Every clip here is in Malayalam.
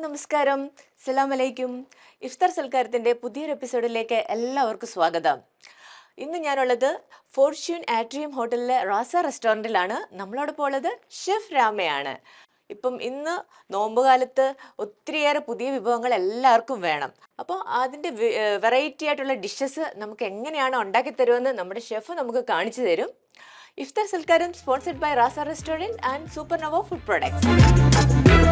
നമസ്കാരം സലാം അലൈക്കും ഇഫ്താർ സൽക്കാരത്തിൻ്റെ പുതിയൊരു എപ്പിസോഡിലേക്ക് എല്ലാവർക്കും സ്വാഗതം ഇന്ന് ഞാനുള്ളത് ഫോർച്യൂൺ ആട്രിയം ഹോട്ടലിലെ റാസ റെസ്റ്റോറൻറ്റിലാണ് നമ്മളോടൊപ്പം ഉള്ളത് ഷെഫ് രാമയാണ് ഇപ്പം ഇന്ന് നോമ്പുകാലത്ത് ഒത്തിരിയേറെ പുതിയ വിഭവങ്ങൾ എല്ലാവർക്കും വേണം അപ്പോൾ അതിൻ്റെ വെറൈറ്റി ആയിട്ടുള്ള ഡിഷസ് നമുക്ക് എങ്ങനെയാണ് ഉണ്ടാക്കി തരുമെന്ന് നമ്മുടെ ഷെഫ് നമുക്ക് കാണിച്ചു തരും ഇഫ്താർ സൽക്കാരം sponsored by Raza restaurant and Super Nova food products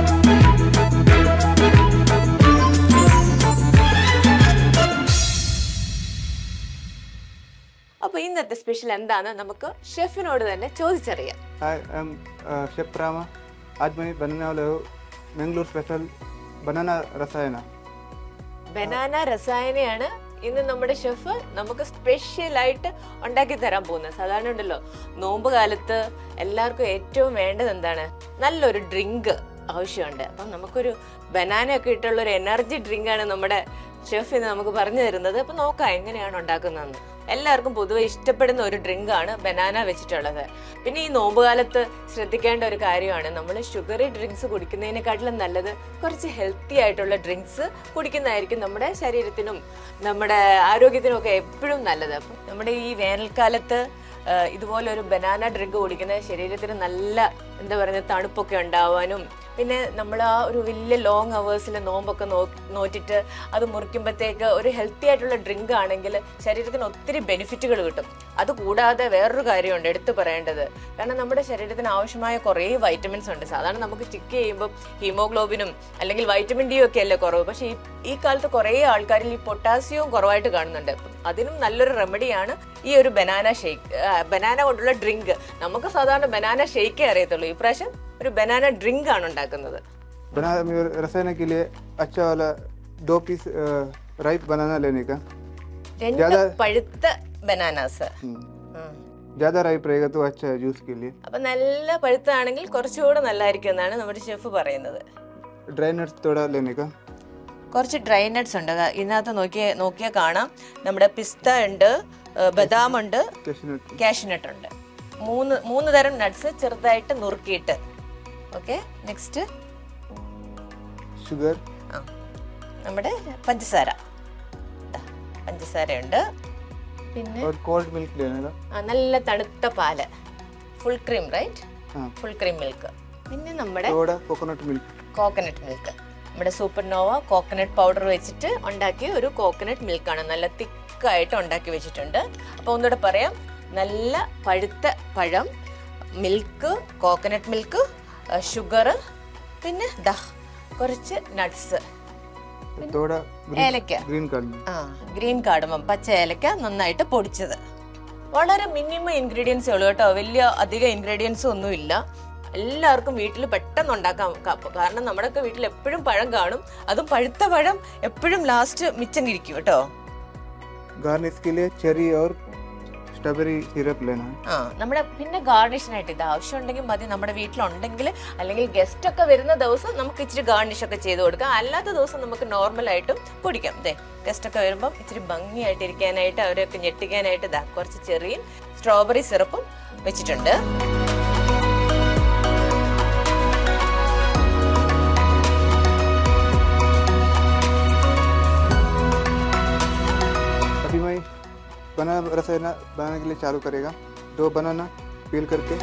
അപ്പോൾ ഇന്നത്തെ സ്പെഷ്യൽ എന്താണെന്ന് നമുക്ക് ഷെഫിനോട് തന്നെ ചോദിച്ചറിയാം Hi, I'm uh, Chef Rama. आज मैं बनाने वाला हूँ Mangalore special banana rasayana banana രസായനയാണ് ഇന്ന് നമ്മുടെ ഷെഫ് നമുക്ക് സ്പെഷ്യൽ ആയിട്ട് ഉണ്ടാക്കി തരാൻ പോകുന്നത് സാധാരണ ഉണ്ടല്ലോ നോമ്പ് കാലത്ത് എല്ലാവർക്കും ഏറ്റവും വേണ്ടത് എന്താണ് നല്ലൊരു ഡ്രിങ്ക് ആവശ്യമുണ്ട് അപ്പം നമുക്കൊരു ബനാന ഒക്കെ ഇട്ടുള്ള ഒരു എനർജി ഡ്രിങ്ക് ആണ് നമ്മുടെ ഷെഫ് ഇന്ന് നമുക്ക് പറഞ്ഞു തരുന്നത് അപ്പം നോക്കാം എങ്ങനെയാണ് ഉണ്ടാക്കുന്നതെന്ന് എല്ലാവർക്കും പൊതുവെ ഇഷ്ടപ്പെടുന്ന ഒരു ഡ്രിങ്ക് ആണ് ബനാന വെച്ചിട്ടുള്ളത് പിന്നെ ഈ നോമ്പ് കാലത്ത് ശ്രദ്ധിക്കേണ്ട ഒരു കാര്യമാണ് നമ്മൾ ഷുഗറി ഡ്രിങ്ക്സ് കുടിക്കുന്നതിനെക്കാട്ടിലും നല്ലത് കുറച്ച് ഹെൽത്തി ആയിട്ടുള്ള ഡ്രിങ്ക്സ് കുടിക്കുന്നതായിരിക്കും നമ്മുടെ ശരീരത്തിനും നമ്മുടെ ആരോഗ്യത്തിനും ഒക്കെ എപ്പോഴും നല്ലത് അപ്പം നമ്മുടെ ഈ വേനൽക്കാലത്ത് ആ, ഇതുപോലെ ഒരു ബനാന ഡ്രിങ്ക് കുടിക്കുന്നത് ശരീരത്തിന് നല്ല എന്താ പറയുക തണുപ്പൊക്കെ ഉണ്ടാവാനും പിന്നെ നമ്മൾ ആ ഒരു വലിയ ലോങ് അവേഴ്സിൽ നോമ്പൊക്കെ നോ നോറ്റിട്ട് അത് മുറിക്കുമ്പോഴത്തേക്ക് ഒരു ഹെൽത്തി ആയിട്ടുള്ള ഡ്രിങ്ക് ആണെങ്കിൽ ശരീരത്തിന് ഒത്തിരി ബെനിഫിറ്റുകൾ കിട്ടും അതുകൂടാതെ വേറൊരു കാര്യമുണ്ട് എടുത്തു പറയേണ്ടത് കാരണം നമ്മുടെ ശരീരത്തിന് ആവശ്യമായ കുറേ വൈറ്റമിൻസ് ഉണ്ട് സാധാരണ നമുക്ക് ചെക്ക് ചെയ്യുമ്പോൾ ഹീമോഗ്ലോബിനും അല്ലെങ്കിൽ വൈറ്റമിൻ ഡി ഒക്കെ അല്ലേ കുറവ് പക്ഷേ ഈ ഈ കാലത്ത് കുറേ ആൾക്കാരിൽ ഈ പൊട്ടാസ്യവും കുറവായിട്ട് കാണുന്നുണ്ട് അപ്പം അതിനും നല്ലൊരു റെമഡിയാണ് ഈ ഒരു ബനാന ഷേക്ക് ബനാന കൊണ്ടുള്ള ഡ്രിങ്ക് നമുക്ക് സാധാരണ ബനാന ഷേക്കേ അറിയത്തുള്ളൂ ഈ പ്രാവശ്യം ഒരു ബനാന ഡ്രിങ്ക് ആണ് ഉണ്ടാക്കുന്നത് बना रसायना के लिए अच्छा वाला दो पीस राइप बनाना लेने का രണ്ട് ज्यादा- പഴുത്ത ബനാനാസ് हम्म, ज़्यादा राइप रहेगा तो अच्छा है जूस के लिए അപ്പൊ നല്ല പഴുത്താണെങ്കിൽ കുറച്ചുകൂടെ നല്ലതായിരിക്കും എന്നാണ് നമ്മുടെ ഷെഫ് പറയുന്നത് ड्राई नट्स थोड़ा लेने का കുറച്ച് ഡ്രൈ നട്ട്സ് ഉണ്ട് ദാ ഇതിനകത്ത് നോക്കിയ നോക്കിയാൽ കാണാം നമ്മുടെ പിസ്ത ഉണ്ട് ഏ, ബദാം ഉണ്ട് कैशनट കാഷ്നട്ട് ഉണ്ട് മൂന്ന് മൂന്ന് തരം നട്ട്സ് ചെറുതായിട്ട് നുറുക്കിയിട്ട് ഓക്കെ നെക്സ്റ്റ് शुगर ആ നമ്മുടെ പഞ്ചസാര ദാ, പഞ്ചസാരയുണ്ട് പിന്നെ और कोल्ड मिल्क लेने का ആ, നല്ല തണുത്ത പാല് ഫുൾ ക്രീം റൈറ്റ് हाँ ഫുൾ ക്രീം മിൽക്ക് പിന്നെ നമ്മുടെ थोड़ा कोकोनट मिल्क കോക്കനട്ട് മിൽക്ക് നമ്മുടെ സൂപ്പർ നോവ കോക്കനട്ട് പൗഡർ വെച്ചിട്ട് ഉണ്ടാക്കിയ ഒരു കോക്കനട്ട് മിൽക്കാണ് നല്ല തിക്കായിട്ട് ഉണ്ടാക്കി വെച്ചിട്ടുണ്ട് അപ്പോൾ ഒന്നുകൂടെ പറയാം നല്ല പഴുത്ത പഴം മിൽക്ക് കോക്കനട്ട് മിൽക്ക് ഷുഗർ പിന്നെ ദാ കുറച്ച് നട്ട്സ് थोड़ा ഏലക്ക ग्रीन कर ആ ഗ്രീൻ കാർഡമം പച്ച ഏലക്ക നന്നായിട്ട് പൊടിച്ചത് വളരെ മിനിമം ഇൻഗ്രീഡിയൻസേ ഉള്ളൂ കേട്ടോ വലിയ അധികം ഇൻഗ്രീഡിയൻസും ഒന്നുമില്ല എല്ലാവർക്കും വീട്ടിൽ പെട്ടെന്ന് ഉണ്ടാക്കാം ക- കാരണം നമ്മുടെയൊക്കെ വീട്ടിൽ എപ്പോഴും പഴം കാണും അതും പഴുത്ത പഴം എപ്പോഴും ലാസ്റ്റ് മിച്ചം കിരിക്കും കേട്ടോ गार्निश के लिए चेरी और स्ट्रॉबेरी सिरप लेना है ആ നമ്മുടെ പിന്നെ ഗാർണിഷിനായിട്ട് ഇത് ആവശ്യമുണ്ടെങ്കിൽ മതി നമ്മുടെ വീട്ടിലുണ്ടെങ്കിൽ അല്ലെങ്കിൽ ഗസ്റ്റ് ഒക്കെ വരുന്ന ദിവസം നമുക്ക് ഇച്ചിരി ഗാർണിഷ് ഒക്കെ ചെയ്ത് കൊടുക്കാം അല്ലാത്ത ദിവസം നമുക്ക് നോർമൽ ആയിട്ടും കുടിക്കാം അതെ ഗസ്റ്റ് ഒക്കെ വരുമ്പം ഇച്ചിരി ഭംഗിയായിട്ട് ഇരിക്കാനായിട്ട് അവരെയൊക്കെ ഞെട്ടിക്കാനായിട്ട് ഇതാ കുറച്ച് ചെറിയും സ്ട്രോബെറി സിറപ്പും വെച്ചിട്ടുണ്ട് अभी मैं बनाना रसायना बनाने के लिए चालू करेगा दो बनाना पील करके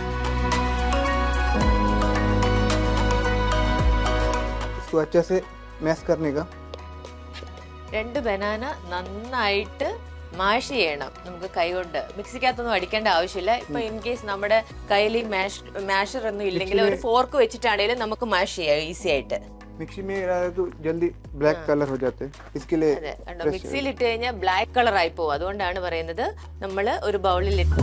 इसको अच्छे से मैश करने का രണ്ട് ബനാന നന്നായിട്ട് മാഷ് ചെയ്യണം നമുക്ക് കൈകൊണ്ട് മിക്സിക്കകത്തൊന്നും അടിക്കേണ്ട ആവശ്യമില്ല ഇപ്പൊ ഇൻ കേസ് നമ്മുടെ കയ്യിൽ ഈ മാഷ് മാഷർ ഒന്നും ഇല്ലെങ്കിൽ ഒരു ഫോർക്ക് വെച്ചിട്ടാണെങ്കിലും നമുക്ക് മാഷ് ചെയ്യാം ഈസി ആയിട്ട് मिक्सी में डाले तो जल्दी ब्लैक कलर हो जाते हैं इसके लिए അതെ കണ്ടോ മിക്സിയിൽ ഇട്ട് കഴിഞ്ഞാൽ ബ്ലാക്ക് കളർ ആയി പോകും അതുകൊണ്ടാണ് പറയുന്നത് നമ്മൾ ഒരു ബൗളിൽ ഇട്ട്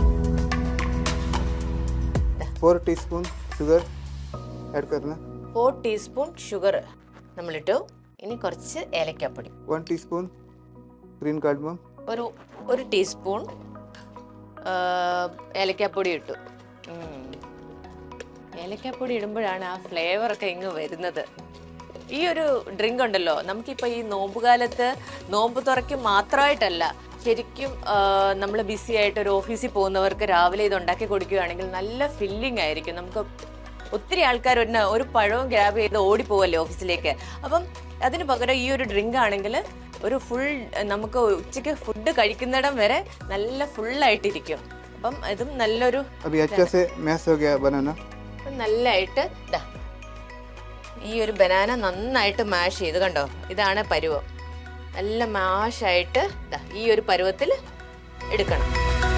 फोर टीस्पून शुगर ऐड करना ഫോർ ടീസ്പൂൺ ഷുഗർ നമ്മളിട്ടു ഇനി കുറച്ച് ഏലക്കാപ്പൊടി वन टीस्पून ग्रीन कार्डमम ഒരു ഒരു ടീസ്പൂൺ ആ, ഏലക്കാപ്പൊടി ഇട്ടു ഉം. ഏലക്കാപ്പൊടി ഇടുമ്പോഴാണ് ആ ഫ്ലേവർ ഒക്കെ ഇങ്ങ് വരുന്നത് ഈ ഒരു ഡ്രിങ്ക് ഉണ്ടല്ലോ നമുക്കിപ്പോൾ ഈ നോമ്പുകാലത്ത് നോമ്പ് തുറയ്ക്ക് മാത്രമായിട്ടല്ല ശരിക്കും നമ്മൾ ബിസി ആയിട്ട് ഒരു ഓഫീസിൽ പോകുന്നവർക്ക് രാവിലെ ഇത് ഉണ്ടാക്കി കൊടുക്കുകയാണെങ്കിൽ നല്ല ഫില്ലിംഗ് ആയിരിക്കും നമുക്ക് ഒത്തിരി ആൾക്കാർ ഒരു ഒരു പഴവും ഗ്രാബ് ചെയ്ത് ഓടിപ്പോവല്ലേ ഓഫീസിലേക്ക് അപ്പം അതിന് പകരം ഈ ഒരു ഡ്രിങ്ക് ആണെങ്കിൽ ഒരു ഫുൾ നമുക്ക് ഉച്ചയ്ക്ക് ഫുഡ് കഴിക്കുന്നിടം വരെ നല്ല ഫുള്ളായിട്ടിരിക്കും അപ്പം ഇതും നല്ലൊരു अभी अच्छे से मैश हो गया बनाना നല്ലതായിട്ട് ഇതാ ഈ ഒരു ബനാന നന്നായിട്ട് മാഷ് ചെയ്ത് കണ്ടോ ഇതാണ് പരുവം നല്ല മാഷായിട്ട് ഇതാ ഈ ഒരു പരുവത്തിൽ എടുക്കണം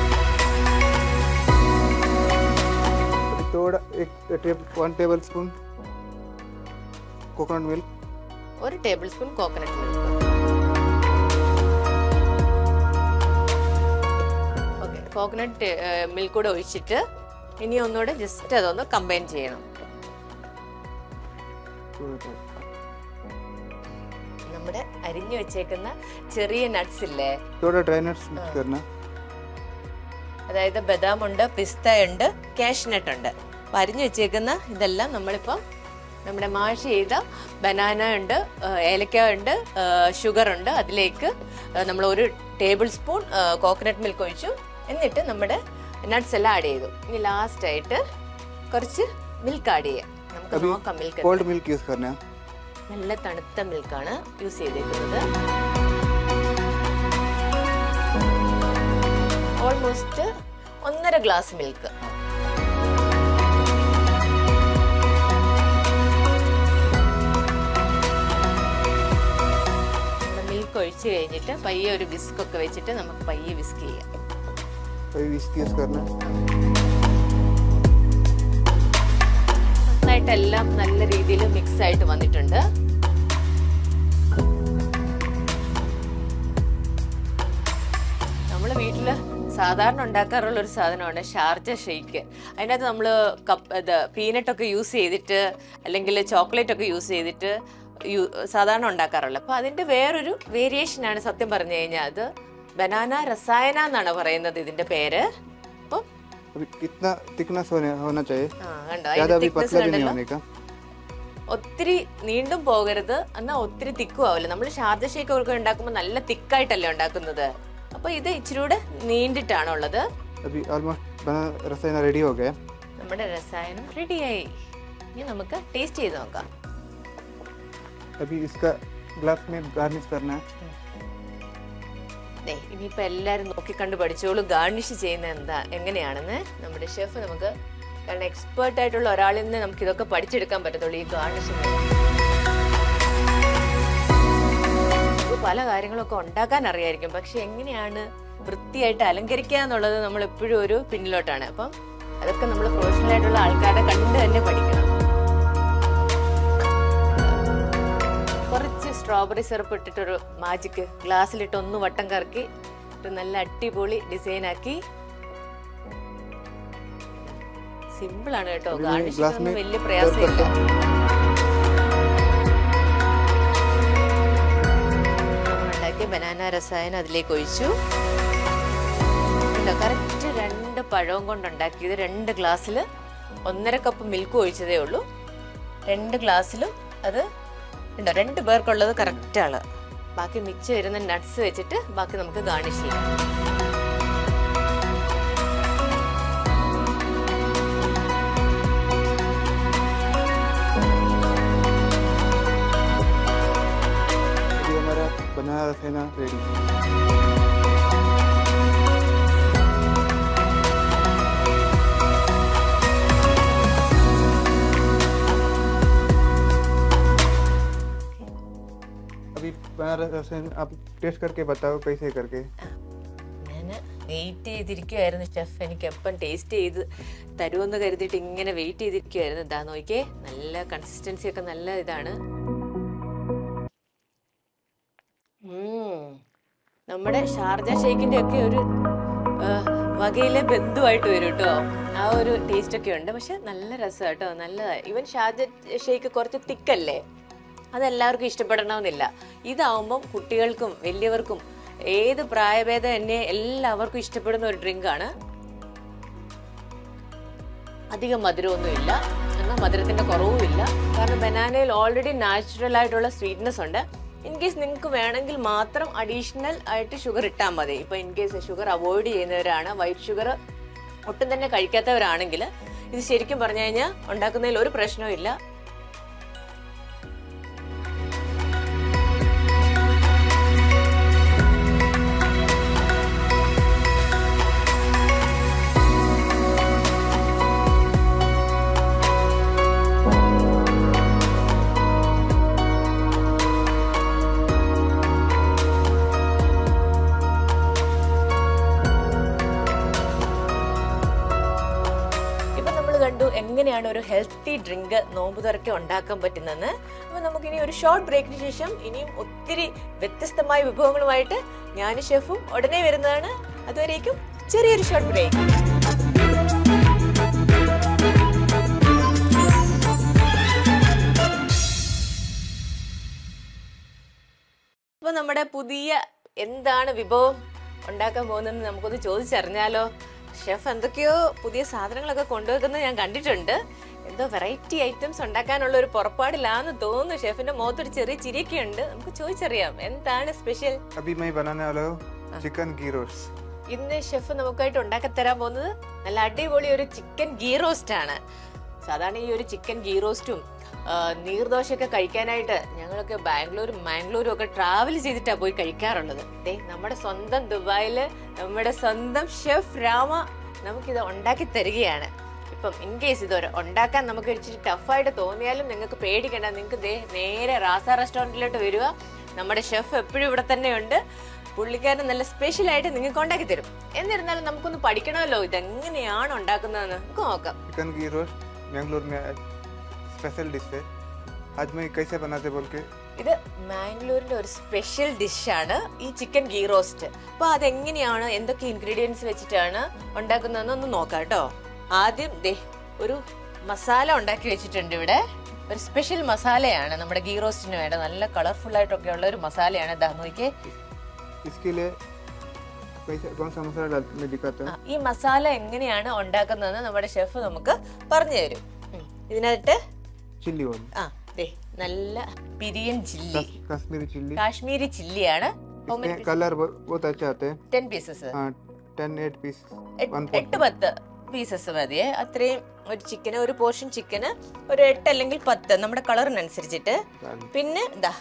अभी थोड़ा एक टेब one tablespoon coconut milk ഒരു tablespoon coconut milk okay coconut milk കൂടെ ഒഴിച്ചിട്ട് ഇനി ഒന്നുകൂടെ ജസ്റ്റ് അതൊന്ന് കമ്പൈൻ ചെയ്യണം നമ്മുടെ അരിഞ്ഞു വെച്ചേക്കുന്ന ചെറിയ നട്ട്സ് ഇല്ലേ थोड़ा ड्राई नट्स मिक्स करना അതായത് ബദാം ഉണ്ട് പിസ്ത ഉണ്ട് കാഷ്നട്ട് ഉണ്ട് അപ്പൊ അരിഞ്ഞു വെച്ചേക്കുന്ന ഇതെല്ലാം നമ്മളിപ്പം നമ്മുടെ മാഷ് ചെയ്ത ബനാന ഉണ്ട് ആ, ഏലക്ക ഉണ്ട് ഷുഗർ ഉണ്ട് അതിലേക്ക് നമ്മൾ ഒരു ടേബിൾ സ്പൂൺ കോക്കനട്ട് മിൽക്ക് ഒഴിച്ചു എന്നിട്ട് നമ്മുടെ നട്ട്സ് എല്ലാം ആഡ് ചെയ്തു ഇനി ലാസ്റ്റ് ആയിട്ട് കുറച്ച് മിൽക്ക് ആഡ് ചെയ്യാം നമുക്ക് നോക്കാം മിൽക്ക് कोल्ड मिल्क यूज़ करना है നല്ല തണുത്ത മിൽക്കാണ് യൂസ് ചെയ്തേക്കുന്നത് ഓൾമോസ്റ്റ് ഒന്നര ഗ്ലാസ് മിൽക്ക് മിൽക്ക് ഒഴിച്ച് കഴിഞ്ഞിട്ട് പയ്യെ ഒരു വിസ്ക് ഒക്കെ വെച്ചിട്ട് നമുക്ക് പയ്യെ വിസ്ക് ചെയ്യാം अभी विस्क यूज़ करना है നന്നായിട്ട് എല്ലാം നല്ല രീതിയിൽ മിക്സ് ആയിട്ട് വന്നിട്ടുണ്ട് നമ്മൾ വീട്ടില് സാധാരണ ഉണ്ടാക്കാറുള്ള ഒരു സാധനമാണ് ഷാർജ ഷെയ്ക്ക് അതിനകത്ത് നമ്മൾ കപ്പ് ഇത് പീനട്ടൊക്കെ യൂസ് ചെയ്തിട്ട് അല്ലെങ്കിൽ ചോക്ലേറ്റ് ഒക്കെ യൂസ് ചെയ്തിട്ട് യു- സാധാരണ ഉണ്ടാക്കാറുള്ളത് അപ്പോൾ അതിൻ്റെ വേറൊരു വേരിയേഷനാണ് സത്യം പറഞ്ഞു കഴിഞ്ഞാൽ അത് ബനാന രസായന എന്നാണ് പറയുന്നത് ഇതിൻ്റെ പേര് അപ്പം अभी कितना थिकनेस होने होना चाहिए ആ കണ്ടോ ज़्यादा അതിന്റെ अभी thickness पतला भी नहीं കണ്ടല്ലോ होने का ഒത്തിരി നീണ്ടും പോകരുത് എന്നാൽ ഒത്തിരി തിക്കും ആവില്ല നമ്മൾ ഷാർജ ഷേക്ക് ഒക്കെ ഉണ്ടാക്കുമ്പോൾ നല്ല തിക്കായിട്ടല്ലേ ഉണ്ടാക്കുന്നത് അപ്പൊ ഇത് ഇച്ചിരി കൂടെ നീണ്ടിട്ടാണ് ഉള്ളത് अभी ऑलमोस्ट बना रसायना रेडी हो गया നമ്മുടെ രസായനം റെഡിയായി ഇനി നമുക്ക് ടേസ്റ്റ് ചെയ്ത് നോക്കാം अभी इसका ग्लास में गार्निश करना है ദേ ഇനിയിപ്പോ എല്ലാരും നോക്കിക്കണ്ട് പഠിച്ചോളൂ ഗാർണിഷ് ചെയ്യുന്ന എന്താ എങ്ങനെയാണെന്ന് നമ്മുടെ ഷെഫ് നമുക്ക് കാരണം എക്സ്പേർട്ട് ആയിട്ടുള്ള ഒരാളിൽ നിന്ന് നമുക്ക് ഇതൊക്കെ പഠിച്ചെടുക്കാൻ പറ്റത്തുള്ളൂ ഈ ഗാർണിഷിങ് പല കാര്യങ്ങളൊക്കെ ഉണ്ടാക്കാൻ അറിയായിരിക്കും പക്ഷെ എങ്ങനെയാണ് വൃത്തിയായിട്ട് അലങ്കരിക്കുക എന്നുള്ളത് നമ്മൾ എപ്പോഴും ഒരു പിന്നിലോട്ടാണ് അപ്പം അതൊക്കെ നമ്മൾ പ്രൊഫഷണൽ ആയിട്ടുള്ള ആൾക്കാരെ കണ്ട് തന്നെ പഠിക്കണം കുറച്ച് സ്ട്രോബെറി സിറപ്പ് ഇട്ടിട്ടൊരു മാജിക് ഗ്ലാസ്സിലിട്ട് ഒന്ന് വട്ടം കറക്കി ഒരു നല്ല അടിപൊളി ഡിസൈൻ ആക്കി സിമ്പിൾ ആണ് കേട്ടോ ഇതിന് ഗാർണിഷിംഗ് glass ഒന്നും में വലിയ പ്രയാസമില്ല ഉണ്ടാക്കിയ ബനാന രസായനം അതിലേക്ക് ഒഴിച്ചു കറക്റ്റ് രണ്ട് പഴവും കൊണ്ട് ഉണ്ടാക്കിയത് രണ്ട് ഗ്ലാസ്സിൽ ഒന്നര കപ്പ് മിൽക്ക് ഒഴിച്ചതേ ഉള്ളൂ രണ്ട് ഗ്ലാസ്സിലും അത് ഉണ്ടോ രണ്ട് പേർക്കുള്ളത് കറക്റ്റ് ആണ് ബാക്കി മിച്ച് വരുന്ന നട്ട്സ് വെച്ചിട്ട് ബാക്കി നമുക്ക് ഗാർണിഷ് ചെയ്യാം अभी हमारा बनाना रसायना रेडी अभी बनाना रसायन आप टेस्ट करके बताओ कैसे करके ഞാൻ വെയിറ്റ് ചെയ്തിരിക്കുമായിരുന്നു ഷെഫ് എനിക്ക് എപ്പം ടേസ്റ്റ് ചെയ്ത് തരുമെന്ന് കരുതിയിട്ട് ഇങ്ങനെ വെയിറ്റ് ചെയ്തിരിക്കുമായിരുന്നു ഇതാ നോക്കിയേ നല്ല കൺസിസ്റ്റൻസി ഒക്കെ നല്ല ഇതാണ് ഉം. നമ്മുടെ ഷാർജ ഷേക്കിന്റെ ഒക്കെ ഒരു ആ, വകയിലെ ബന്ധുവായിട്ട് വരും കേട്ടോ ആ ഒരു ടേസ്റ്റ് ഒക്കെ ഉണ്ട് പക്ഷെ നല്ല രസം കേട്ടോ നല്ലതായി ഈവൻ ഷാർജ ഷേക്ക് കുറച്ച് തിക്കല്ലേ അതെല്ലാവർക്കും ഇഷ്ടപ്പെടണമെന്നില്ല ഇതാവുമ്പം കുട്ടികൾക്കും വലിയവർക്കും ഏത് പ്രായഭേദം എന്നെ എല്ലാവർക്കും ഇഷ്ടപ്പെടുന്ന ഒരു ഡ്രിങ്കാണ് അധികം മധുരമൊന്നുമില്ല എന്നാൽ മധുരത്തിന്റെ കുറവുമില്ല കാരണം ബനാനയിൽ ഓൾറെഡി നാച്ചുറൽ ആയിട്ടുള്ള സ്വീറ്റ്നെസ് ഉണ്ട് ഇൻ കേസ് നിങ്ങൾക്ക് വേണമെങ്കിൽ മാത്രം അഡീഷണൽ ആയിട്ട് ഷുഗർ ഇട്ടാൽ മതി ഇപ്പൊ ഇൻ കേസ് ഷുഗർ അവോയ്ഡ് ചെയ്യുന്നവരാണ് വൈറ്റ് ഷുഗർ ഒട്ടും തന്നെ കഴിക്കാത്തവരാണെങ്കിൽ ഇത് ശരിക്കും പറഞ്ഞു കഴിഞ്ഞാൽ ഉണ്ടാക്കുന്നതിൽ ഒരു പ്രശ്നവും ഇല്ല ഇപ്പൊ നമ്മൾ കണ്ടു എങ്ങനെയാണ് ഒരു ഹെൽത്തി ഡ്രിങ്ക് നോമ്പ് തുറക്കെ ഉണ്ടാക്കാൻ പറ്റുന്നതെന്ന് അപ്പൊ നമുക്കിനി ഒരു ഷോർട്ട് ബ്രേക്കിന് ശേഷം ഇനിയും ഒത്തിരി വ്യത്യസ്തമായ വിഭവങ്ങളുമായിട്ട് ഞാനും ഷെഫും ഉടനെ വരുന്നതാണ് അതുവരേക്കും ചെറിയൊരു ഷോർട്ട് ബ്രേക്ക് അപ്പൊ നമ്മുടെ പുതിയ എന്താണ് വിഭവം ഉണ്ടാക്കാൻ പോകുന്നതെന്ന് നമുക്കൊന്ന് ചോദിച്ചറിഞ്ഞാലോ ഷെഫ് എന്തൊക്കെയോ പുതിയ സാധനങ്ങളൊക്കെ കൊണ്ടുവെക്കുന്നത് ഞാൻ കണ്ടിട്ടുണ്ട് എന്തോ വെറൈറ്റി ഐറ്റംസ് ഉണ്ടാക്കാനുള്ള ഒരു പുറപ്പാടിലാന്ന് തോന്നുന്നു ഷെഫിന്റെ മുഖത്തൊരു ചെറിയ ചിരിയൊക്കെ ഉണ്ട് നമുക്ക് ചോദിച്ചറിയാം എന്താണ് സ്പെഷ്യൽ अभी मैं बनाने वाला हूँ चिकन घी रोस्ट ഇന്ന് ഷെഫ് നമുക്കായിട്ട് ഉണ്ടാക്കി തരാൻ പോകുന്നത് നല്ല അടിപൊളി ഒരു ചിക്കൻ ഗീ റോസ്റ്റ് ആണ് സാധാരണ ഈ ഒരു ചിക്കൻ ഗീ റോസ്റ്റും ആ, നീർദോശയൊക്കെ കഴിക്കാനായിട്ട് ഞങ്ങളൊക്കെ ബാംഗ്ലൂരും മാംഗ്ലൂരും ഒക്കെ ട്രാവൽ ചെയ്തിട്ടാണ് പോയി കഴിക്കാറുള്ളത് ദേ നമ്മുടെ സ്വന്തം ദുബായില് നമ്മുടെ സ്വന്തം ഷെഫ് രാമ നമുക്കിത് ഉണ്ടാക്കി തരികയാണ് ഇപ്പം ഇൻ കേസ് ഇത് ഒരു- ഉണ്ടാക്കാൻ നമുക്ക് ഇച്ചിരി ടഫായിട്ട് തോന്നിയാലും നിങ്ങൾക്ക് പേടിക്കണ്ട നിങ്ങൾക്ക് ദേ നേരെ റാസ റെസ്റ്റോറൻറ്റിലോട്ട് വരിക നമ്മുടെ ഷെഫ് എപ്പോഴും ഇവിടെ തന്നെയുണ്ട് പുള്ളിക്കാരൻ നല്ല സ്പെഷ്യൽ ആയിട്ട് നിങ്ങൾക്ക് ഉണ്ടാക്കി തരും എന്നിരുന്നാലും നമുക്കൊന്ന് പഠിക്കണമല്ലോ ഇതെങ്ങനെയാണ് ഉണ്ടാക്കുന്നതെന്ന് നമുക്ക് നോക്കാം चिकन घी रोस्ट बेंगलोर में स्पेशल डिश है आज मैं कैसे बनाते बोल के ഇത് മാംഗ്ലൂരിന്റെ ഒരു സ്പെഷ്യൽ ഡിഷാണ് ഈ ചിക്കൻ ഗീ റോസ്റ്റ് അപ്പൊ അതെങ്ങനെയാണ് എന്തൊക്കെ ഇൻഗ്രീഡിയൻസ് വെച്ചിട്ടാണ് ഉണ്ടാക്കുന്നതെന്ന് ഒന്ന് നോക്കാം കേട്ടോ ആദ്യം ദേ ഒരു മസാല ഉണ്ടാക്കി വെച്ചിട്ടുണ്ട് ഇവിടെ ഒരു സ്പെഷ്യൽ മസാലയാണ് നമ്മുടെ ഗീ റോസ്റ്റിന് വേണ്ട നല്ല കളർഫുൾ ആയിട്ടൊക്കെ ഉള്ള ഒരു മസാലയാണ് ഇതാ നോക്കിയേ इसके लिए कैसे कौन सा मसाला डाल मैं दिखाता ആ, हूँ ഈ മസാല എങ്ങനെയാണ് ഉണ്ടാക്കുന്നതെന്ന് നമ്മുടെ ഷെഫ് നമുക്ക് പറഞ്ഞു തരും ഉം. ഇതിനകത്ത് चिल्ली ऑयल ആ ദേ നല്ല പിരിയൻ ചില്ലി कश्मीरी चिल्ली കാശ്മീരി ചില്ലിയാണ് इसमें कलर बहुत अच्छा आता है ten pieces ten eight piece one എട്ട് പത്ത് പീസസ് മതിയെ അത്രയും ഒരു ചിക്കന് ഒരു പോർഷൻ ചിക്കന് ഒരു എട്ട് അല്ലെങ്കിൽ പത്ത് നമ്മുടെ കളറിനനുസരിച്ചിട്ട് പിന്നെ ഇതാ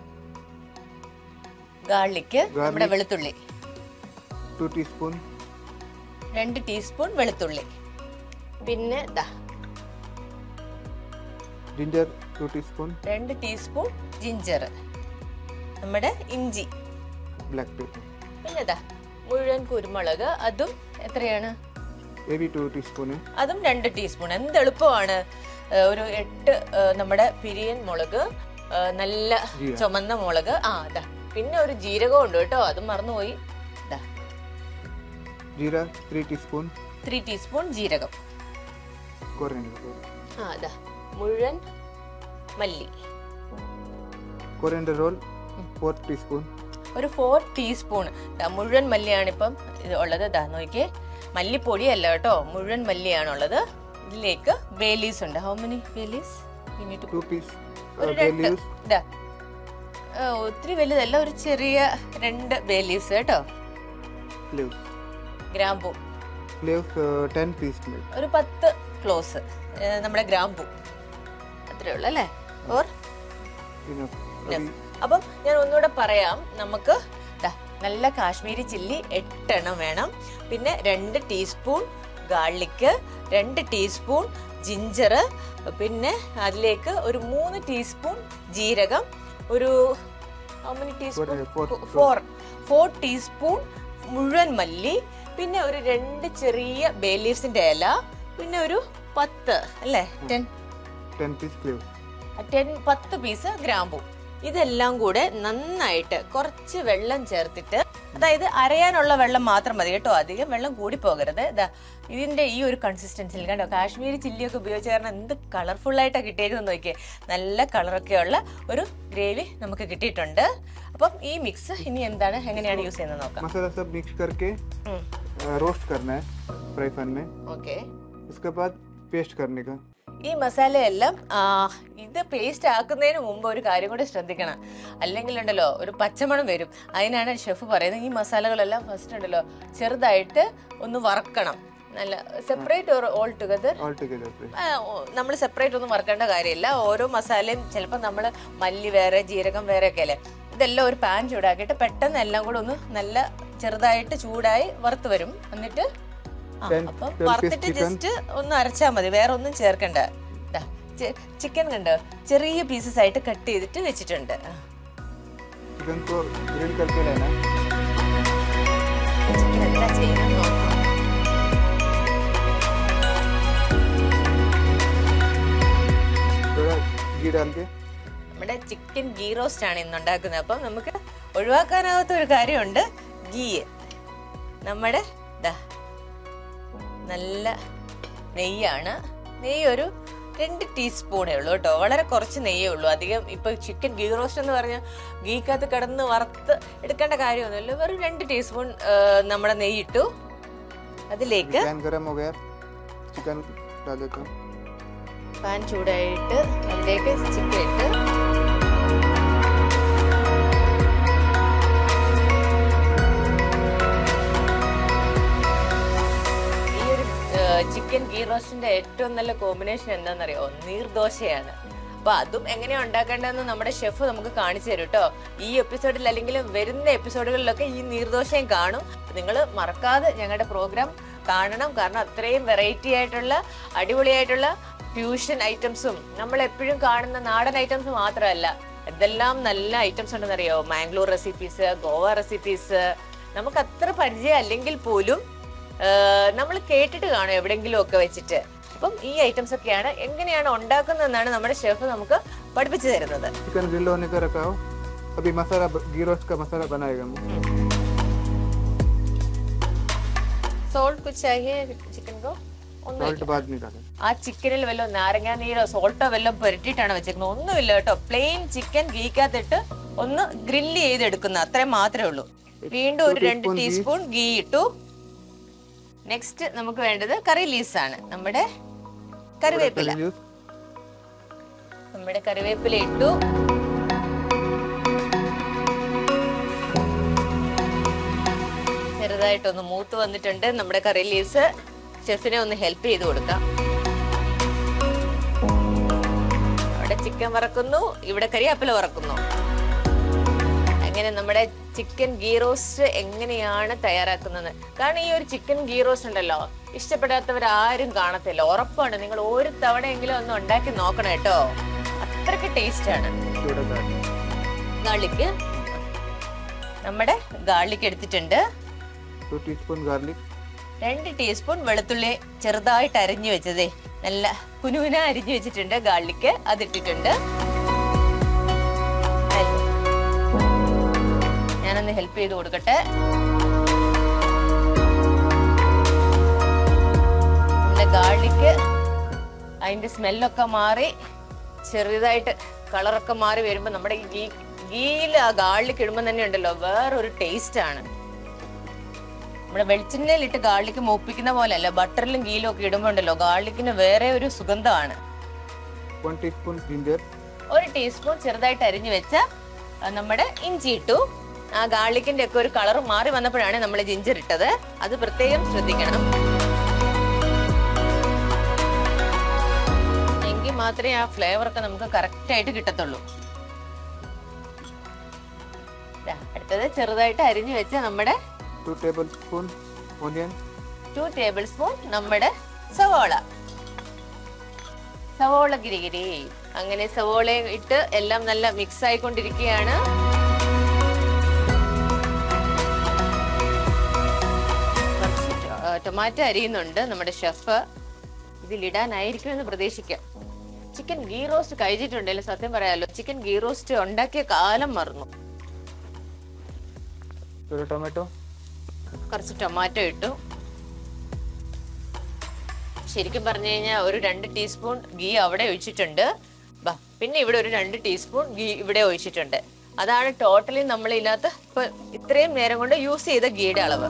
ഗാർലിക്ക് നമ്മുടെ വെളുത്തുള്ളി टू टी स्पून രണ്ട് ടീസ്പൂൺ വെളുത്തുള്ളി പിന്നെ ഇതാ जिंजर टू टी स्पून രണ്ട് ടീസ്പൂൺ ജിഞ്ചർ നമ്മുടെ ഇഞ്ചി ब्लैक पेपर പിന്നെ ഇതാ മുഴുവൻ കുരുമുളക് അതും എത്രയാണ് ये भी टू टी स्पून है അതും രണ്ട് ടീസ്പൂൺ എന്ത് എളുപ്പമാണ് ഏ, ഒരു എട്ട് ഏ, നമ്മുടെ പിരിയൻ മുളക് ഏ, നല്ല ജീരകം. ചുമന്ന മുളക് ആ അതാ പിന്നെ ഒരു ജീരകം ഉണ്ട് കേട്ടോ അതും മറന്നുപോയി ഇതാ जीरा three teaspoon three teaspoon ജീരകം कोरिएंडर ആ അതാ മുഴുവൻ മല്ലി coriander whole four teaspoon ഒരു ഫോർ ടീസ്പൂൺ മുഴുവൻ മല്ലിയാണ് ഇപ്പം ഇത് ഉള്ളത് ഇതാ നോക്കിയേ മല്ലിപ്പൊടിയല്ല കേട്ടോ മുഴുവൻ മല്ലിയാണുള്ളത് ഇതിലേക്ക് ബേലീസ് ഉണ്ട് how many bay leaves two piece ഒരു bay രണ്ട് leaves ഇതാ ആ, ഒത്തിരി വലുതല്ല ഒരു ചെറിയ രണ്ട് ബേലീസ് കേട്ടോ leaves ഗ്രാമ്പു leaves uh, 10 piece में ഒരു പത്ത് ക്ലോസ് നമ്മുടെ ഗ്രാമ്പു അത്രേ ഉള്ളു അല്ലേ ഓർ enough Yes. अभी അപ്പം ഞാൻ ഒന്നുകൂടെ പറയാം നമുക്ക് ദാ, നല്ല കാശ്മീരി ചില്ലി എട്ടെണ്ണം വേണം പിന്നെ രണ്ട് ടീസ്പൂൺ ഗാർലിക്ക് രണ്ട് ടീസ്പൂൺ ജിഞ്ചർ പിന്നെ അതിലേക്ക് ഒരു മൂന്ന് ടീസ്പൂൺ ജീരകം ഒരു how many teaspoon Four- four- four four teaspoon മുഴുവൻ മല്ലി പിന്നെ ഒരു രണ്ട് ചെറിയ ബേ ലീവ്സിന്റെ ഇല പിന്നെ ഒരു പത്ത് അല്ലേ ടെൻ 10 piece cloves ടെൻ പത്ത് പീസ് ഗ്രാമ്പു ഇതെല്ലാം കൂടെ നന്നായിട്ട് കുറച്ച് വെള്ളം ചേർത്തിട്ട് അതായത് അരയാനുള്ള വെള്ളം മാത്രം മതി കേട്ടോ അധികം വെള്ളം കൂടി പോകരുത് ഇതാ ഇതിന്റെ ഈ ഒരു കൺസിസ്റ്റൻസിൽ കണ്ടോ കാശ്മീരി ചില്ലിയൊക്കെ ഉപയോഗിച്ച് കാരണം എന്ത് കളർഫുൾ ആയിട്ടാണ് കിട്ടിയേക്കുന്നത് നോക്കിയേ നല്ല കളറൊക്കെ ഉള്ള ഒരു ഗ്രേവി നമുക്ക് കിട്ടിയിട്ടുണ്ട് അപ്പം ഈ മിക്സ് ഇനി എന്താണ് എങ്ങനെയാണ് യൂസ് ചെയ്യുന്നത് നോക്കാം मसाला सब मिक्स करके रोस्ट करना है फ्राई पैन में ഓക്കെ उसके बाद पेस्ट करने का ഈ മസാലയെല്ലാം ആ, ഇത് പേസ്റ്റ് ആക്കുന്നതിന് മുമ്പ് ഒരു കാര്യം കൂടി ശ്രദ്ധിക്കണം അല്ലെങ്കിൽ ഉണ്ടല്ലോ ഒരു പച്ചമണം വരും അതിനാണ് ഷെഫ് പറയുന്നത് ഈ മസാലകളെല്ലാം ഫസ്റ്റ് ഉണ്ടല്ലോ ചെറുതായിട്ട് ഒന്ന് വറക്കണം നല്ല separate or all together all together fry നമ്മൾ സെപ്പറേറ്റ് ഒന്നും വറുക്കേണ്ട കാര്യമില്ല ഓരോ മസാലയും ചിലപ്പോൾ നമ്മൾ മല്ലി വേറെ ജീരകം വേറെ ഒക്കെ അല്ലേ ഇതെല്ലാം ഒരു പാൻ ചൂടാക്കിയിട്ട് പെട്ടെന്ന് എല്ലാം കൂടെ ഒന്ന് നല്ല ചെറുതായിട്ട് ചൂടായി വറുത്ത് വരും എന്നിട്ട് ആ, Ten, അപ്പം twelve വറുത്തിട്ട് piece chicken. ജസ്റ്റ് ഒന്ന് അരച്ചാൽ മതി വേറെ ഒന്നും ചേർക്കണ്ട ചിക്കൻ കണ്ടോ ചെറിയ പീസസ് ആയിട്ട് കട്ട് ചെയ്തിട്ട് വെച്ചിട്ടുണ്ട് ആ. चिकन को ग्रिल करके लेना ചിക്കൻ എന്താ ചെയ്യുന്നത് നോക്കാം थोड़ा घी डाल के നമ്മുടെ ചിക്കൻ ഗീ റോസ്റ്റ് ആണ് ഇന്ന് ഉണ്ടാക്കുന്നത് അപ്പം നമുക്ക് ഒഴിവാക്കാനാവാത്ത ഒരു കാര്യമുണ്ട് ഗീ നമ്മുടെ ദാ നല്ല നെയ്യാണ് നെയ്യ് ഒരു രണ്ട് ടീസ്പൂണേ ഉള്ളൂ കേട്ടോ വളരെ കുറച്ച് നെയ്യേ ഉള്ളൂ അധികം ഇപ്പൊ ചിക്കൻ ഗീ റോസ്റ്റ് എന്ന് പറഞ്ഞാൽ ഗീക്കകത്ത് കിടന്ന് വറുത്ത് എടുക്കേണ്ട കാര്യമൊന്നുമില്ല വെറും രണ്ട് ടീസ്പൂൺ നമ്മുടെ നെയ്യ് ഇട്ടു അതിലേക്ക് पैन गर्म हो गया चिकन डाल देता हूँ പാൻ ചൂടായിട്ട് അതിലേക്ക് ചിക്കൻ ഇട്ട് ഈ ഒരു ചിക്കൻ ഗീ റോസ്റ്റിന്റെ ഏറ്റവും നല്ല കോമ്പിനേഷൻ എന്താണെന്നറിയോ നീർദോശയാണ് അപ്പൊ അതും എങ്ങനെയാ ഉണ്ടാക്കേണ്ടതെന്ന് നമ്മുടെ ഷെഫ് നമുക്ക് കാണിച്ചു തരും കേട്ടോ ഈ എപ്പിസോഡിൽ അല്ലെങ്കിൽ വരുന്ന എപ്പിസോഡുകളിലൊക്കെ ഈ നീർദോശയും കാണും നിങ്ങൾ മറക്കാതെ ഞങ്ങളുടെ പ്രോഗ്രാം കാണണം കാരണം അത്രയും വെറൈറ്റി ആയിട്ടുള്ള അടിപൊളിയായിട്ടുള്ള ഫ്യൂഷൻ ഐറ്റംസും നമ്മൾ എപ്പോഴും കാണുന്ന നാടൻ ഐറ്റംസ് മാത്രമല്ല എന്തെല്ലാം നല്ല ഐറ്റംസ് ഉണ്ടെന്നറിയോ മാംഗ്ലൂർ റെസിപ്പീസ് ഗോവ റെസിപ്പീസ് നമുക്ക് അത്ര പരിചയം അല്ലെങ്കിൽ പോലും നമ്മൾ കേട്ടിട്ട് കാണും എവിടെങ്കിലും ഒക്കെ വെച്ചിട്ട് അപ്പം ഈ ഐറ്റംസ് ഒക്കെയാണ് എങ്ങനെയാണ് ഉണ്ടാക്കുന്നതെന്നാണ് നമ്മുടെ ഷെഫ് നമുക്ക് പഠിപ്പിച്ചു തരുന്നത് चिकन ग्रिल होने का रखा हो अभी मसाला घी रोस्ट का मसाला बनाएगा हम സോൾട്ട് കുച്ചായി ചിക്കൻ കോ ഒന്നും सॉल्ट बाद में डालें ആ ചിക്കനിൽ വല്ല നാരങ്ങാ നീരോ സോൾട്ടോ വല്ലതും പുരട്ടിയിട്ടാണ് വെച്ചേക്കുന്നത് ഒന്നുമില്ല കേട്ടോ പ്ലെയിൻ ചിക്കൻ ഗീക്കകത്തിട്ട് ഒന്ന് ഗ്രില്ല് ചെയ്തെടുക്കുന്ന അത്രയും മാത്രമേ ഉള്ളൂ വീണ്ടും ഒരു രണ്ട് ടീസ്പൂൺ ഗീ ഇട്ടു നെക്സ്റ്റ് നമുക്ക് വേണ്ടത് കറി ലീസ് ആണ് നമ്മുടെ കറിവേപ്പില यूज നമ്മുടെ കറിവേപ്പില ഇട്ടു ചെറുതായിട്ടൊന്ന് മൂത്ത് വന്നിട്ടുണ്ട് നമ്മുടെ കറി ലീസ് ഷെഫിനെ ഒന്ന് ഹെൽപ്പ് ചെയ്ത് കൊടുക്കാം അവിടെ ചിക്കൻ വറക്കുന്നു ഇവിടെ കരിയാപ്പില വറക്കുന്നു അങ്ങനെ നമ്മുടെ ചിക്കൻ ഗീ റോസ്റ്റ് എങ്ങനെയാണ് തയ്യാറാക്കുന്നത് കാരണം ഈ ഒരു ചിക്കൻ ഗീ റോസ്റ്റ് ഉണ്ടല്ലോ ഇഷ്ടപ്പെടാത്തവർ ആരും കാണത്തില്ല ഉറപ്പാണ് നിങ്ങൾ ഒരു തവണയെങ്കിലും ഒന്ന് ഉണ്ടാക്കി നോക്കണം കേട്ടോ അത്രയ്ക്ക് ടേസ്റ്റ് ആണ് थोड़ा डालें ഗാർലിക്ക് നമ്മുടെ ഗാർലിക് എടുത്തിട്ടുണ്ട് टू टीस्पून गार्लिक രണ്ട് ടീസ്പൂൺ വെളുത്തുള്ളി ചെറുതായിട്ട് അരിഞ്ഞു വെച്ചതേ നല്ല കുനുകുന അരിഞ്ഞു വെച്ചിട്ടുണ്ട് ഗാർലിക്ക് അതിട്ടിട്ടുണ്ട് അരി. ഞാനൊന്ന് ഹെൽപ്പ് ചെയ്ത് കൊടുക്കട്ടെ നമ്മുടെ ഗാർലിക്ക് അതിന്റെ സ്മെല്ലൊക്കെ മാറി ചെറുതായിട്ട് കളറൊക്കെ മാറി വരുമ്പോൾ നമ്മുടെ ഈ ഗീ ഗീയിൽ ആ ഗാർലിക് ഇടുമ്പോൾ തന്നെ ഉണ്ടല്ലോ വേറൊരു ടേസ്റ്റ് ആണ് നമ്മുടെ വെളിച്ചെണ്ണയിലിട്ട് ഗാർലിക് മൂപ്പിക്കുന്ന പോലെയല്ല ബട്ടറിലും ഗീലും ഒക്കെ ഇടുമ്പോൾ ഉണ്ടല്ലോ ഗാർലിക്കിന് വേറെ ഒരു സുഗന്ധമാണ് वन टीस्पून जिंजर ഒരു ടീസ്പൂൺ ചെറുതായിട്ട് അരിഞ്ഞു വെച്ച ആ, നമ്മുടെ ഇഞ്ചി ഇട്ടു ആ ഗാർലിക്കിന്റെ ഒക്കെ ഒരു കളർ മാറി വന്നപ്പോഴാണ് നമ്മൾ ജിഞ്ചർ ഇട്ടത് അത് പ്രത്യേകം ശ്രദ്ധിക്കണം എങ്കിൽ മാത്രമേ ആ ഫ്ലേവർ ഒക്കെ നമുക്ക് കറക്റ്റ് ആയിട്ട് കിട്ടത്തുള്ളൂ ദാ, അടുത്തത് ചെറുതായിട്ട് അരിഞ്ഞു വെച്ച നമ്മുടെ two tablespoon onion two tablespoon നമ്മുടെ സവോള സവോള ഗിരിഗിരി അങ്ങനെ സവോള ഇട്ട് എല്ലാം നല്ല മിക്സ് ആയിക്കൊണ്ടിരിക്കുകയാണ് കുറച്ച് ടൊ- ടൊമാറ്റോ അരിയുന്നുണ്ട് നമ്മുടെ ഷെഫ് ഇതിലിടാനായിരിക്കുമെന്ന് പ്രതീക്ഷിക്കാം ചിക്കൻ ഗീ റോസ്റ്റ് കഴിച്ചിട്ടുണ്ടല്ലോ സത്യം പറയാലോ ചിക്കൻ ഗീ റോസ്റ്റ് ഉണ്ടാക്കിയ കാലം മറന്നു थोड़ा टोमेटो കുറച്ച് ടൊമാറ്റോ ഇട്ടു ശരിക്കും പറഞ്ഞു കഴിഞ്ഞാൽ ഒരു രണ്ട് ടീസ്പൂൺ ഗീ അവിടെ ഒഴിച്ചിട്ടുണ്ട് ബാ പിന്നെ ഇവിടെ ഒരു രണ്ട് ടീസ്പൂൺ ഗീ ഇവിടെ ഒഴിച്ചിട്ടുണ്ട് അതാണ് ടോട്ടലി നമ്മൾ ഇതിനകത്ത് ഇപ്പൊ ഇത്രയും നേരം കൊണ്ട് യൂസ് ചെയ്ത ഗീയുടെ അളവ്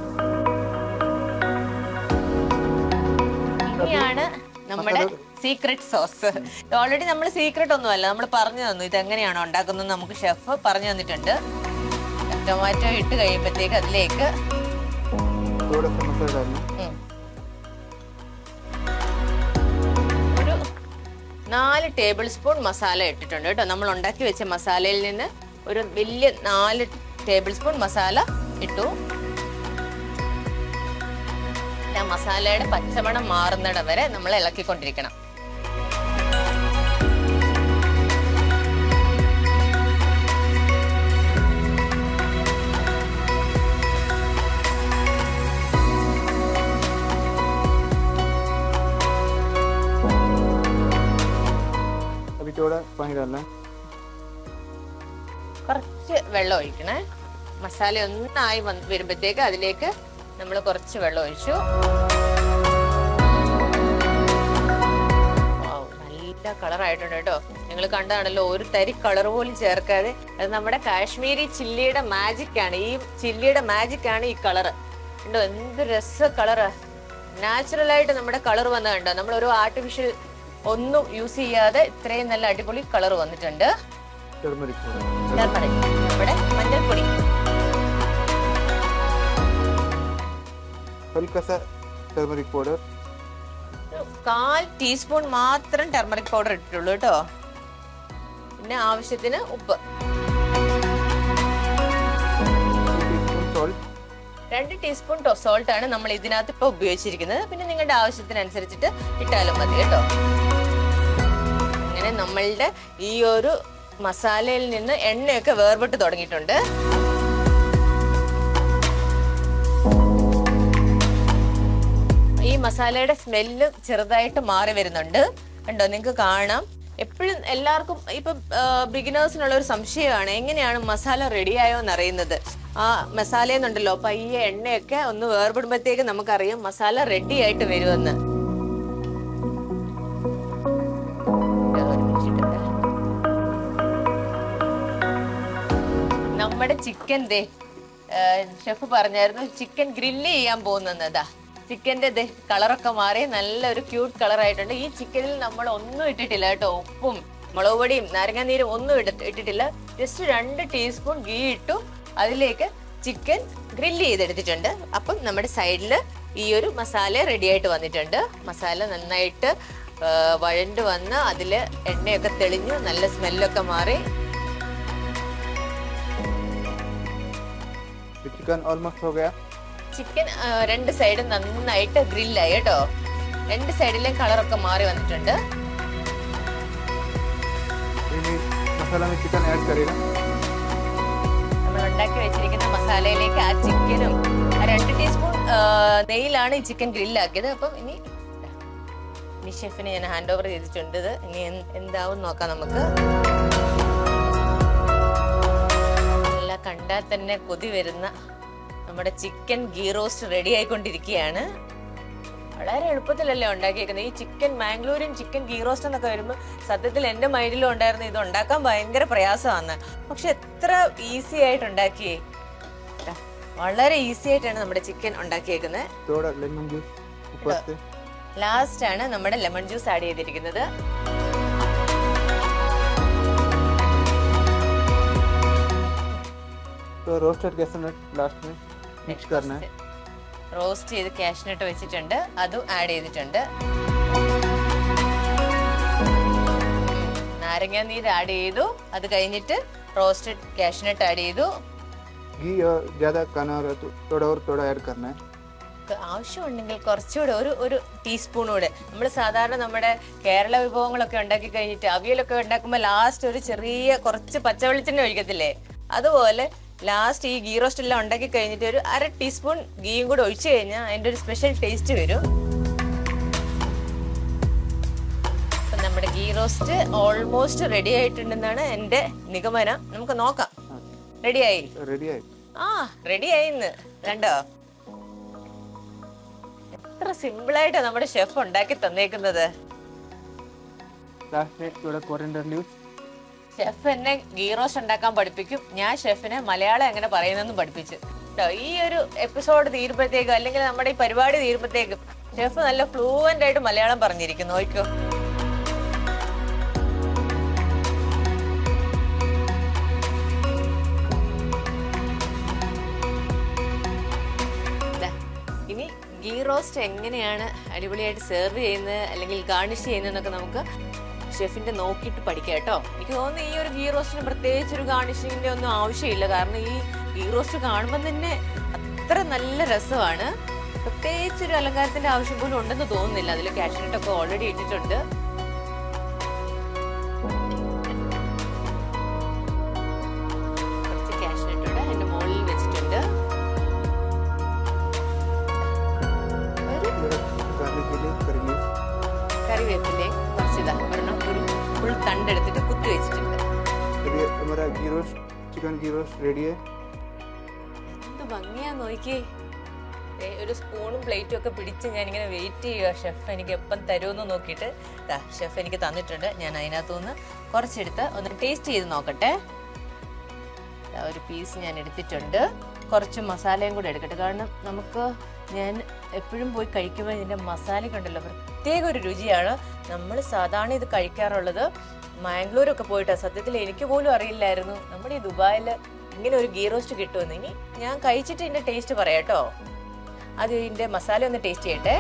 ഇനിയാണ് നമ്മുടെ സീക്രട്ട് സോസ് ഓൾറെഡി നമ്മൾ സീക്രട്ട് ഒന്നുമല്ല നമ്മൾ പറഞ്ഞു തന്നു ഇത് എങ്ങനെയാണോ ഉണ്ടാക്കുന്നത് നമുക്ക് ഷെഫ് പറഞ്ഞു തന്നിട്ടുണ്ട് ടൊമാറ്റോ ഇട്ട് കഴിയുമ്പോഴത്തേക്ക് അതിലേക്ക് थोड़ा सा मसाला डालना ഉം. നാല് ടേബിൾ സ്പൂൺ മസാല ഇട്ടിട്ടുണ്ട് കേട്ടോ നമ്മൾ ഉണ്ടാക്കി വെച്ച മസാലയിൽ നിന്ന് ഒരു വലിയ നാല് ടേബിൾ സ്പൂൺ മസാല ഇട്ടു ആ മസാലയുടെ പച്ചമണം മാറുന്നിടം വരെ നമ്മൾ ഇളക്കിക്കൊണ്ടിരിക്കണം अभी थोड़ा पानी डालना है കുറച്ച് വെള്ളം ഒഴിക്കണേ മസാല ഒന്നായി വന്ന് വരുമ്പോഴത്തേക്ക് അതിലേക്ക് നമ്മൾ കുറച്ച് വെള്ളം ഒഴിച്ചു വൗ, നല്ല കളറായിട്ടുണ്ട് കേട്ടോ നിങ്ങൾ കണ്ടാണല്ലോ ഒരു തരി കളർ പോലും ചേർക്കാതെ അത് നമ്മുടെ കാശ്മീരി ചില്ലിയുടെ മാജിക് ആണ് ഈ ചില്ലിയുടെ മാജിക് ആണ് ഈ കളറ് ഉണ്ടോ എന്ത് രസ കളറ് നാച്ചുറൽ ആയിട്ട് നമ്മുടെ കളർ വന്ന കണ്ടോ നമ്മൾ ഒരു ആർട്ടിഫിഷ്യൽ ഒന്നും യൂസ് ചെയ്യാതെ ഇത്രയും നല്ല അടിപൊളി കളർ വന്നിട്ടുണ്ട് टर्मरिक पाउडर ടർമറിക് നമ്മുടെ മഞ്ഞൾപ്പൊടി हल्का सा टर्मरिक पाउडर ഒരു കാൽ ടീസ്പൂൺ മാത്രം ടർമറിക് പൗഡർ ഇട്ടിട്ടുള്ളൂ കേട്ടോ പിന്നെ ആവശ്യത്തിന് ഉപ്പ് टीस्पून सॉल्ट രണ്ട് ടീസ്പൂൺ സോൾട്ട് ആണ് നമ്മൾ ഇതിനകത്ത് ഇപ്പൊ ഉപയോഗിച്ചിരിക്കുന്നത് പിന്നെ നിങ്ങളുടെ ആവശ്യത്തിനനുസരിച്ചിട്ട് ഇട്ടാലും മതി കേട്ടോ അങ്ങനെ നമ്മളുടെ ഈ ഒരു മസാലയിൽ നിന്ന് എണ്ണയൊക്കെ വേർപെട്ട് തുടങ്ങിയിട്ടുണ്ട് ഈ മസാലയുടെ സ്മെല്ല് ചെറുതായിട്ട് മാറി വരുന്നുണ്ട് കണ്ടോ നിങ്ങൾക്ക് കാണാം എപ്പോഴും എല്ലാവർക്കും ഇപ്പൊ ബിഗിനേഴ്സിനുള്ള ഒരു സംശയമാണ് എങ്ങനെയാണ് മസാല റെഡിയായോ എന്ന് അറിയുന്നത് ആ മസാലയെന്നുണ്ടല്ലോ പയ്യെ എണ്ണയൊക്കെ ഒന്ന് വേർപെടുമ്പോഴത്തേക്ക് നമുക്കറിയാം മസാല റെഡി ആയിട്ട് വരുമെന്ന് ഒരു minute ഇട്ടേ. നമ്മുടെ ചിക്കൻ ദേ ഷെഫ് പറഞ്ഞായിരുന്നു ചിക്കൻ ഗ്രില്ല് ചെയ്യാൻ പോകുന്നതാ ചിക്കന്റെ ദേ കളറൊക്കെ മാറി നല്ലൊരു ക്യൂട്ട് കളർ ആയിട്ടുണ്ട് ഈ ചിക്കനിൽ നമ്മൾ ഒന്നും ഇട്ടിട്ടില്ല കേട്ടോ ഉപ്പും മുളക് പൊടിയും നാരങ്ങാനീരും ഒന്നും ഇട- ഇട്ടിട്ടില്ല ജസ്റ്റ് രണ്ട് ടീസ്പൂൺ ഗീ ഇട്ടു അതിലേക്ക് ചിക്കൻ ഗ്രില്ല് ചെയ്തെടുത്തിട്ടുണ്ട് അപ്പം നമ്മുടെ സൈഡിൽ ഈ ഒരു മസാല റെഡി ആയിട്ട് വന്നിട്ടുണ്ട് മസാല നന്നായിട്ട് ആ, വഴണ്ട് വന്ന് അതിൽ എണ്ണയൊക്കെ തെളിഞ്ഞു നല്ല സ്മെല്ലൊക്കെ മാറി ये चिकन ऑलमोस्ट हो गया ചിക്കൻ ആ, രണ്ട് സൈഡും നന്നായിട്ട് ഗ്രില്ലായി കേട്ടോ രണ്ട് സൈഡിലെയും കളറൊക്കെ മാറി വന്നിട്ടുണ്ട് ये मैं मसाला में चिकन ऐड करेगा നമ്മൾ ഉണ്ടാക്കി വെച്ചിരിക്കുന്ന മസാലയിലേക്ക് ആ ചിക്കനും ആ രണ്ട് ടീസ്പൂൺ ആ, നെയ്യിലാണ് ഈ ചിക്കൻ ഗ്രില്ലാക്കിയത് അപ്പം ഇനി ഇനി ഷെഫിന് ഞാൻ ഹാൻഡ് ഓവർ ചെയ്തിട്ടുണ്ട് ഇത് ഇനി എന്ത് എന്താവും നോക്കാം നമുക്ക് നല്ല കണ്ടാൽ തന്നെ കൊതി വരുന്ന നമ്മുടെ ചിക്കൻ ഗീ റോസ്റ്റ് റെഡി ആയിക്കൊണ്ടിരിക്കുകയാണ് വളരെ എളുപ്പത്തിലല്ലേ ഉണ്ടാക്കിയേക്കുന്നത് ഈ chicken Mangalorean chicken ghee roast എന്നൊക്കെ വരുമ്പോൾ സത്യത്തിൽ എൻ്റെ മൈൻഡിലും ഉണ്ടായിരുന്ന ഇത് ഉണ്ടാക്കാൻ ഭയങ്കര പ്രയാസമാണ് പക്ഷെ എത്ര ഈസി ആയിട്ട് ഉണ്ടാക്കിയേ ദാ, വളരെ ഈസി ആയിട്ടാണ് നമ്മുടെ ചിക്കൻ ഉണ്ടാക്കിയേക്കുന്നത് थोड़ा लेमन जूस ऊपर से ലാസ്റ്റ് ആണ് നമ്മുടെ ലെമൺ ജ്യൂസ് ആഡ് ചെയ്തിരിക്കുന്നത് तो रोस्टेड कैसनट लास्ट में मिक्स करना है റോസ്റ്റ് ചെയ്ത് കാഷ്നട്ട് വെച്ചിട്ടുണ്ട് അതും ആഡ് ചെയ്തിട്ടുണ്ട് നാരങ്ങ നീര് ആഡ് ചെയ്തു അത് കഴിഞ്ഞിട്ട് റോസ്റ്റഡ് കാഷ്നട്ട് ആഡ് ചെയ്തു घी और ज़्यादा खाना हो रहा है तो थोड़ा और थोड़ा ऐड करना है ക- ആവശ്യമുണ്ടെങ്കിൽ കുറച്ചുകൂടെ ഒരു ഒരു ടീസ്പൂൺ കൂടെ നമ്മൾ സാധാരണ നമ്മുടെ കേരള വിഭവങ്ങളൊക്കെ ഉണ്ടാക്കി കഴിഞ്ഞിട്ട് അവിയലൊക്കെ ഉണ്ടാക്കുമ്പോൾ ലാസ്റ്റ് ഒരു ചെറിയ കുറച്ച് പച്ചവെളിച്ചെണ്ണ ഒഴിക്കത്തില്ലേ അതുപോലെ ലാസ്റ്റ് ഈ ഗീ റോസ്റ്റ് എല്ലാം ഉണ്ടാക്കി കഴിഞ്ഞിട്ട് ഒരു അര ടീസ്പൂൺ ഗീയും കൂടെ ഒഴിച്ചു കഴിഞ്ഞാൽ അതിൻ്റെ ഒരു സ്പെഷ്യൽ ടേസ്റ്റ് വരും അപ്പൊ നമ്മുടെ ഗീ റോസ്റ്റ് ഓൾമോസ്റ്റ് റെഡി ആയിട്ടുണ്ടെന്നാണ് എൻ്റെ നിഗമനം നമുക്ക് നോക്കാം റെഡിയായി रेडी है ആ റെഡിയായി ഇന്ന് കണ്ടോ എത്ര സിമ്പിൾ ആയിട്ടാ നമ്മുടെ ഷെഫ് ഉണ്ടാക്കി തന്നേക്കുന്നത് लास्ट में थोड़ा कोरिएंडर लीव्स ഷെഫ് എന്നെ ഗീ റോസ്റ്റ് ഉണ്ടാക്കാൻ പഠിപ്പിക്കും ഞാൻ ഷെഫിനെ മലയാളം എങ്ങനെ പറയുന്നെന്നും പഠിപ്പിച്ചു ട്ടോ, ഈ ഒരു എപ്പിസോഡ് തീരുമ്പോഴത്തേക്കും അല്ലെങ്കിൽ നമ്മുടെ ഈ പരിപാടി തീരുമ്പോഴത്തേക്കും ഷെഫ് നല്ല ഫ്ലൂവന്റ് ആയിട്ട് മലയാളം പറഞ്ഞിരിക്കുന്നു നോക്കോ ദാ, ഇനി ഗീ റോസ്റ്റ് എങ്ങനെയാണ് അടിപൊളിയായിട്ട് സെർവ് ചെയ്യുന്നത് അല്ലെങ്കിൽ ഗാർണിഷ് ചെയ്യുന്നതെന്നൊക്കെ നമുക്ക് ഷെഫിന്റെ നോക്കിയിട്ട് പഠിക്കാം കേട്ടോ എനിക്ക് തോന്നുന്നു ഈ ഒരു ഗീ റോസ്റ്റിന് പ്രത്യേകിച്ച് ഒരു ഗാർണിഷിങ്ങിന്റെ ഒന്നും ആവശ്യമില്ല കാരണം ഈ ഗീ റോസ്റ്റ് കാണുമ്പോൾ തന്നെ അത്ര നല്ല രസമാണ് പ്രത്യേകിച്ച് ഒരു അലങ്കാരത്തിന്റെ ആവശ്യം പോലും ഉണ്ടെന്ന് തോന്നുന്നില്ല അതിൽ കാഷ്നട്ട് ഒക്കെ ഓൾറെഡി ഇട്ടിട്ടുണ്ട് കുറച്ച് കാഷ്നട്ട് കൂടെ അതിന്റെ മുകളിൽ വെച്ചിട്ടുണ്ട് ഒരു गार्लिक के लिए करी लीफ കറിവേപ്പിലെ കുറച്ചിതാ ഒരെണ്ണം ഒരു ഫുൾ തണ്ടെടുത്തിട്ട് കുത്തി വെച്ചിട്ടുണ്ട് ये हमारा ghee roast chicken ghee roast ready है എന്ത് ഭംഗിയാ നോക്കി ഒരു സ്പൂണും പ്ലേറ്റും ഒക്കെ പിടിച്ച് ഞാൻ ഇങ്ങനെ വെയിറ്റ് ചെയ്യുക ഷെഫ് എനിക്ക് എപ്പം തരുമെന്ന് നോക്കിയിട്ട് ദാ ഷെഫ് എനിക്ക് തന്നിട്ടുണ്ട് ഞാൻ അതിനകത്തുനിന്ന് കുറച്ചെടുത്ത് ഒന്ന് ടേസ്റ്റ് ചെയ്ത് നോക്കട്ടെ ദാ ഒരു പീസ് ഞാൻ എടുത്തിട്ടുണ്ട് കുറച്ച് മസാലയും കൂടെ എടുക്കട്ടെ കാരണം നമുക്ക് ഞാൻ എപ്പോഴും പോയി കഴിക്കുമ്പോൾ ഇതിൻ്റെ മസാലയൊക്കെ ഉണ്ടല്ലോ പ്രത്യേക ഒരു രുചിയാണ് നമ്മൾ സാധാരണ ഇത് കഴിക്കാറുള്ളത് മാംഗ്ലൂരൊക്കെ പോയിട്ടാ സത്യത്തിൽ എനിക്ക് പോലും അറിയില്ലായിരുന്നു നമ്മുടെ ഈ ദുബായിൽ ഇങ്ങനെ ഒരു ഗീ റോസ്റ്റ് കിട്ടുമെന്ന് ഇനി ഞാൻ കഴിച്ചിട്ട് ഇതിന്റെ ടേസ്റ്റ് പറയാം കേട്ടോ അത് ഇതിന്റെ മസാല ഒന്ന് ടേസ്റ്റ് ചെയ്യട്ടെ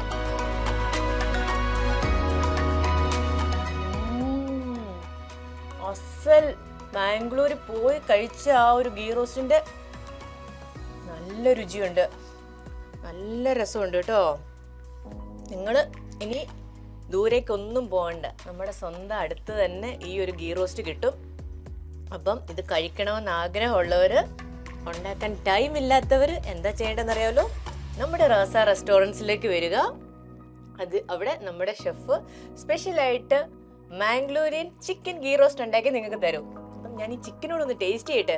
ഉം. അസൽ മാംഗ്ലൂര് പോയി കഴിച്ച ആ ഒരു ഗീ റോസ്റ്റിന്റെ നല്ല രുചിയുണ്ട് നല്ല രസമുണ്ട് കേട്ടോ നിങ്ങൾ ഇനി ദൂരേക്കൊന്നും പോകണ്ട നമ്മുടെ സ്വന്തം അടുത്ത് തന്നെ ഈ ഒരു ഗീ റോസ്റ്റ് കിട്ടും അപ്പം ഇത് കഴിക്കണമെന്ന് ആഗ്രഹമുള്ളവർ ഉണ്ടാക്കാൻ ടൈം ഇല്ലാത്തവർ എന്താ ചെയ്യേണ്ടതെന്ന് അറിയാമല്ലോ നമ്മുടെ റോസ റെസ്റ്റോറൻറ്റ്സിലേക്ക് വരിക അത് അവിടെ നമ്മുടെ ഷെഫ് സ്പെഷ്യലായിട്ട് മാംഗ്ലൂരിയൻ ചിക്കൻ ഗീ റോസ്റ്റ് ഉണ്ടാക്കി നിങ്ങൾക്ക് തരും അപ്പം ഞാൻ ഈ ചിക്കനോടൊന്ന് ടേസ്റ്റ് ചെയ്യട്ടെ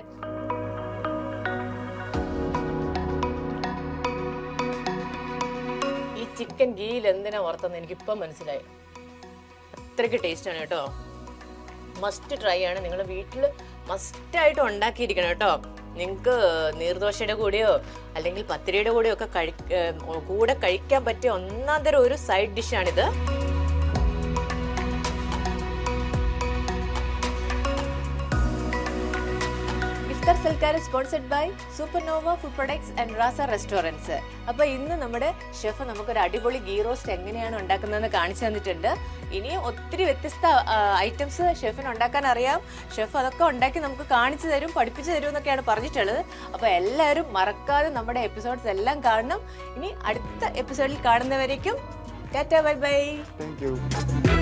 ഈ ചിക്കൻ ഗീയിൽ എന്തിനാ വറുത്തെന്ന് എനിക്കിപ്പം മനസ്സിലായി അത്രയ്ക്ക് ടേസ്റ്റാണ് കേട്ടോ മസ്റ്റ് ട്രൈ ആണ് നിങ്ങൾ വീട്ടിൽ മസ്റ്റായിട്ട് ഉണ്ടാക്കിയിരിക്കണം കേട്ടോ നിങ്ങൾക്ക് നീർദോശയുടെ കൂടെയോ അല്ലെങ്കിൽ പത്തിരിയുടെ കൂടെയോ ഒക്കെ കഴി ഏർ കൂടെ കഴിക്കാൻ പറ്റിയ ഒന്നാം തരം ഒരു സൈഡ് ഡിഷാണിത് ഇഫ്താർ സൽക്കാരം sponsored by Supernova food products and Raza restaurants അപ്പൊ ഇന്ന് നമ്മുടെ ഷെഫ് നമുക്കൊരു അടിപൊളി ഗീ റോസ്റ്റ് എങ്ങനെയാണ് ഉണ്ടാക്കുന്നതെന്ന് കാണിച്ചു തന്നിട്ടുണ്ട് ഇനിയും ഒത്തിരി വ്യത്യസ്ത ഐറ്റംസ് ഷെഫിന് ഉണ്ടാക്കാൻ അറിയാം ഷെഫ് അതൊക്കെ ഉണ്ടാക്കി നമുക്ക് കാണിച്ചു തരും പഠിപ്പിച്ചു തരും എന്നൊക്കെയാണ് പറഞ്ഞിട്ടുള്ളത് അപ്പൊ എല്ലാവരും മറക്കാതെ നമ്മുടെ എപ്പിസോഡ്സ് എല്ലാം കാണണം ഇനി അടുത്ത എപ്പിസോഡിൽ കാണുന്നവരേക്കും tata bye bye thank you